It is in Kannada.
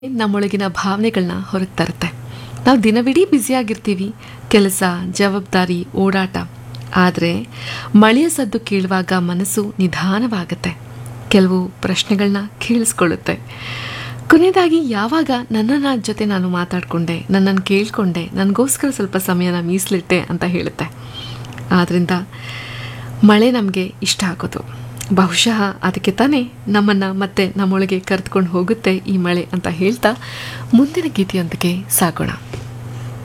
ನಮ್ಮೊಳಗಿನ ಭಾವನೆಗಳನ್ನ ಹೊರಗೆ ತರುತ್ತೆ ನಾವು ದಿನವಿಡೀ ಬ್ಯುಸಿಯಾಗಿರ್ತೀವಿ ಕೆಲಸ ಜವಾಬ್ದಾರಿ ಓಡಾಟ ಆದರೆ ಮಳೆಯ ಸದ್ದು ಕೇಳುವಾಗ ಮನಸ್ಸು ನಿಧಾನವಾಗುತ್ತೆ ಕೆಲವು ಪ್ರಶ್ನೆಗಳನ್ನ ಕೇಳಿಸ್ಕೊಳ್ಳುತ್ತೆ ಕೊನೆಯದಾಗಿ ಯಾವಾಗ ನನ್ನನ್ನ ಜೊತೆ ನಾನು ಮಾತಾಡಿಕೊಂಡೆ ನನ್ನನ್ನು ಕೇಳಿಕೊಂಡೆ ನನಗೋಸ್ಕರ ಸ್ವಲ್ಪ ಸಮಯನ ಮೀಸಲಿಟ್ಟೆ ಅಂತ ಹೇಳುತ್ತೆ ಆದ್ದರಿಂದ ಮಳೆ ನಮಗೆ ಇಷ್ಟ ಆಗೋದು ಬಹುಶಃ ಅದಕ್ಕೆ ತಾನೇ ನಮ್ಮನ್ನು ಮತ್ತೆ ನಮ್ಮೊಳಗೆ ಕರೆದುಕೊಂಡು ಹೋಗುತ್ತೆ ಈ ಮಳೆ ಅಂತ ಹೇಳ್ತಾ ಮುಂದಿನ ಗೀತೆಯೊಂದಿಗೆ ಸಾಗೋಣ